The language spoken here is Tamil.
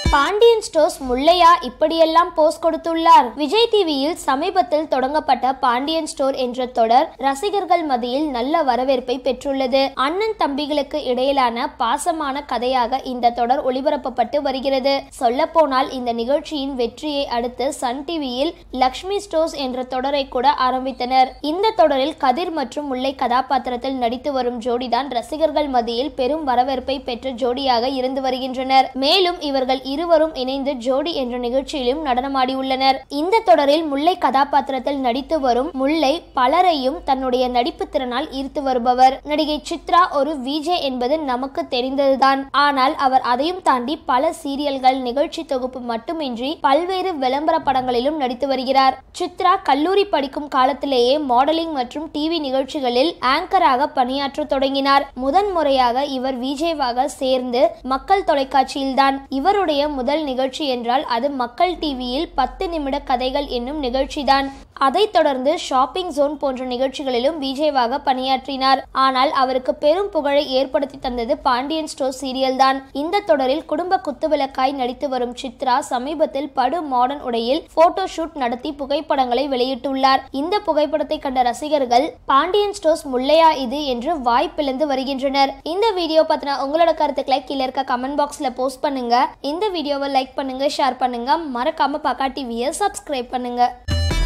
பாண்டியன் ஸ்டோர்ஸ் முல்லையா இப்படியெல்லாம் போஸ் கொடுத்துள்ளார் விஜய் டிவியில் சமீபத்தில் தொடங்கப்பட்ட பாண்டியன் ஸ்டோர் என்ற தொடர் ரசிகர்கள் மத்தியில் நல்ல வரவேற்பை பெற்றுள்ளது அண்ணன் தம்பிகளுக்கு இடையிலான பாசமான கதையாக இந்த தொடர் ஒளிபரப்பப்பட்டு வருகிறது சொல்லப்போனால் இந்த நிகழ்ச்சியின் வெற்றியை அடுத்து சன் டிவியில் லக்ஷ்மி ஸ்டோர்ஸ் என்ற தொடரை கூட ஆரம்பித்தனர் இந்த தொடரில் கதிர் மற்றும் முல்லை கதாபாத்திரத்தில் நடித்து வரும் ஜோடிதான் ரசிகர்கள் மத்தியில் பெரும் வரவேற்பை பெற்ற ஜோடியாக இருந்து வருகின்றனர் மேலும் இவர்கள் இருவரும் இணைந்து ஜோடி என்ற நிகழ்ச்சியிலும் நடனமாடியுள்ளனர் இந்த தொடரில் முல்லை கதாபாத்திரத்தில் நடித்து வரும் முல்லை பலரையும் தன்னுடைய நடிப்பு திறனால் ஈர்த்து வருபவர் நடிகை சித்ரா ஒரு விஜே என்பது நமக்கு தெரிந்ததுதான் ஆனால் அவர் அதையும் தாண்டி பல சீரியல்கள் நிகழ்ச்சி தொகுப்பு மட்டுமின்றி பல்வேறு விளம்பர படங்களிலும் நடித்து வருகிறார் சித்ரா கல்லூரி படிக்கும் காலத்திலேயே மாடலிங் மற்றும் டிவி நிகழ்ச்சிகளில் ஆங்கராக பணியாற்ற தொடங்கினார் முதன் முறையாக இவர் விஜேவாக சேர்ந்து மக்கள் தொலைக்காட்சியில்தான் இவருடைய முதல் நிகழ்ச்சி என்றால் அது மக்கள் டிவியில் பத்து நிமிட கதைகள் என்னும் நிகழ்ச்சிதான் அதைத் தொடர்ந்து ஷாப்பிங் ஜோன் போன்ற நிகழ்ச்சிகளிலும் விஜேவாக பணியாற்றினார் ஆனால் அவருக்கு பெரும் புகழை ஏற்படுத்தி தந்தது பாண்டியன் ஸ்டோர் சீரியல் தான் இந்த தொடரில் குடும்ப குத்துவிளக்காய் நடித்து வரும் சித்ரா சமீபத்தில் படு மாடர்ன் உடையில் போட்டோ ஷூட் நடத்தி புகைப்படங்களை வெளியிட்டுள்ளார் இந்த புகைப்படத்தை கண்ட ரசிகர்கள் பாண்டியன் ஸ்டோர்ஸ் முல்லையா இது என்று வாய் பிளந்து வருகின்றனர் இந்த வீடியோ பத்தின உங்களோட கருத்துக்களை கீழே இருக்க கமெண்ட் பாக்ஸ்ல போஸ்ட் பண்ணுங்க இந்த வீடியோவை லைக் பண்ணுங்க ஷேர் பண்ணுங்க மறக்காம பக்கா டிவியை சப்ஸ்கிரைப் பண்ணுங்க